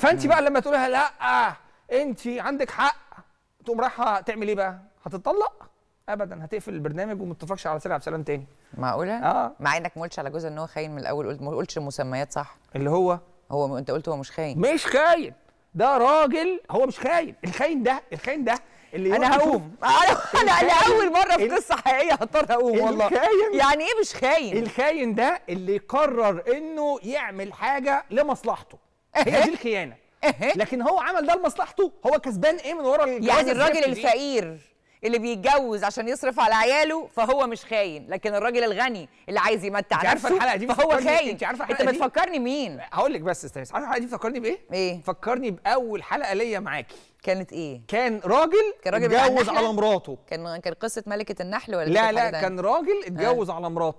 فانت بقى لما تقولها لا انت عندك حق تقوم رايحه تعمل ايه بقى هتطلق ابدا هتقفل البرنامج وما تتفرجش على سير عبد السلام تاني معقوله اه مع انك ما قلتش على جوزها ان هو خاين من الاول قلت ما قلتش المسميات صح اللي هو هو انت قلت هو مش خاين مش خاين ده راجل هو مش خاين الخاين ده الخاين ده اللي انا يروح يشوف- هقوم انا انا الخاين- اول مره في ال- قصه حقيقيه هضطر اقوم والله الخاين- يعني ايه مش خاين الخاين ده اللي قرر انه يعمل حاجه لمصلحته هي دي الخيانه إيه؟ لكن هو عمل ده لمصلحته هو كسبان ايه من ورا الجوازة يعني الراجل الزفت دي؟ الفقير اللي بيتجوز عشان يصرف على عياله فهو مش خاين لكن الراجل الغني اللي عايز يمتع انت عارفه نفسه الحلقه دي فهو بتفكرني- خاين انت عارفه انت الحلقه دي بتفكرني مين هقول لك بس استنى عارفه الحلقه دي بتفكرني بايه ايه فكرني باول حلقه ليا معاكي كانت ايه كان راجل كان راجل بتاع اتجوز النحلة؟ على مراته كان كان قصه ملكه النحل ولا لا كانت لا حاجة تانية؟ كان راجل اتجوز على مراته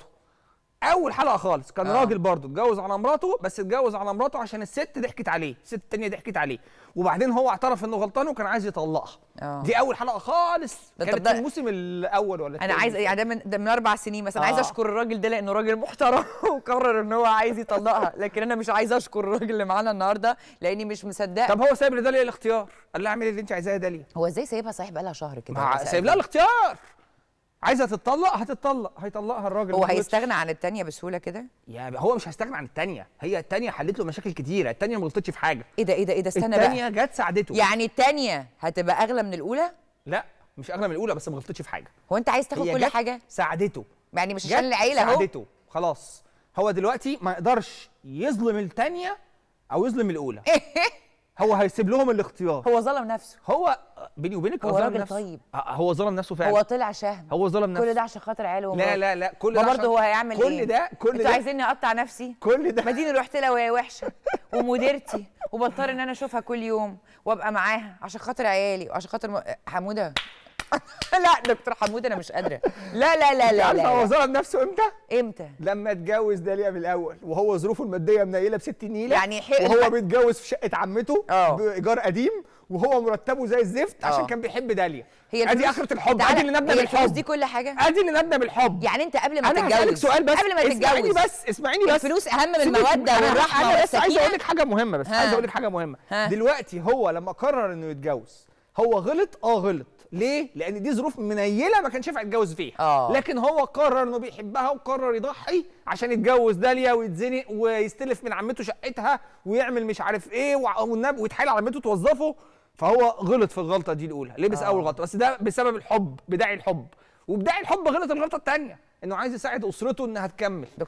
اول حلقه خالص كان آه. راجل برضه اتجوز على مراته بس اتجوز على مراته عشان الست ضحكت عليه الست التانية ضحكت عليه وبعدين هو اعترف انه غلطان وكان عايز يطلقها آه. دي اول حلقه خالص ده طب كانت ده- في الموسم الاول ولا انا التاني. عايز يعني ده من ده من اربع سنين مثلا عايز آه. اشكر الراجل ده لانه راجل محترم وقرر ان هو عايز يطلقها لكن انا مش عايز اشكر الراجل اللي معانا النهارده لاني مش مصدقه طب هو سايب لداليا الاختيار قال لها اعملي اللي انت عايزاه يا داليا هو ازاي سايبها صحيح بقالها شهر كده مع ولا سايب لها الاختيار عايزه تتطلق هتتطلق هيطلقها الراجل هو ما غلطش. هيستغنى عن التانية بسهوله كده يا هو مش هيستغنى عن التانية هي التانية حلت له مشاكل كتيره التانية ما غلطتش في حاجه ايه ده ايه ده ايه ده استنى بقى التانية جت ساعدته يعني التانية هتبقى اغلى من الاولى لا مش اغلى من الاولى بس ما غلطتش في حاجه هو انت عايز تاخد هي كل جت حاجه ساعدته يعني مش جت عشان العيله اهو ساعدته خلاص هو دلوقتي ما يقدرش يظلم التانية او يظلم الاولى هو هيسيب لهم الاختيار هو ظلم نفسه هو بيني وبينك هو ظلم راجل نفسه. طيب. آه، هو ظلم نفسه فعلا هو طلع شهم هو ظلم نفسه كل ده عشان خاطر عياله لا ومراته لا لا كل ما ده برضه عشان- هو هيعمل كل ايه ده كل انتوا ده عايزيني اقطع نفسي كل ده ما ديني رحت لها وهي وحشه ومديرتي وبضطر ان انا اشوفها كل يوم وابقى معاها عشان خاطر عيالي وعشان خاطر م... حموده لا دكتور حموده انا مش قادره لا لا لا انت لا, عارفه هو لا, ظلم نفسه امتى؟ لا. امتى لما اتجوز داليا من الاول وهو ظروفه الماديه منيله ب 60 نيله يعني حق- وهو بيتجوز في شقه عمته اه. بايجار قديم وهو مرتبه زي الزفت عشان اه. كان بيحب داليا هي ادي الفلوس- اخره الحب تعالى، ادي اللي نبدا هي الفلوس بالحب دي كل حاجه ادي اللي نبدا بالحب يعني انت قبل ما انا هسالك تتجوز سؤال بس قبل ما اسمعيني تتجوز بس اسمعيني بس الفلوس اهم من سيبك- الموده أنا- والرحمه انا بس عايز والسكينه اقول لك حاجه مهمه بس ها. عايز اقول لك حاجه مهمه ها. دلوقتي هو لما قرر انه يتجوز هو غلط اه غلط ليه لان دي ظروف منيله ما كانش ينفع يتجوز فيها آه. لكن هو قرر انه بيحبها وقرر يضحي عشان يتجوز داليا ويتزنق ويستلف من عمته شقتها ويعمل مش عارف ايه وع- والنب- ويتحايل على عمته توظفه فهو غلط في الغلطه دي الاولى لبس آه. اول غلطه بس ده بسبب الحب بداعي الحب وبداعي الحب غلط الغلطه الثانيه انه عايز يساعد اسرته انها تكمل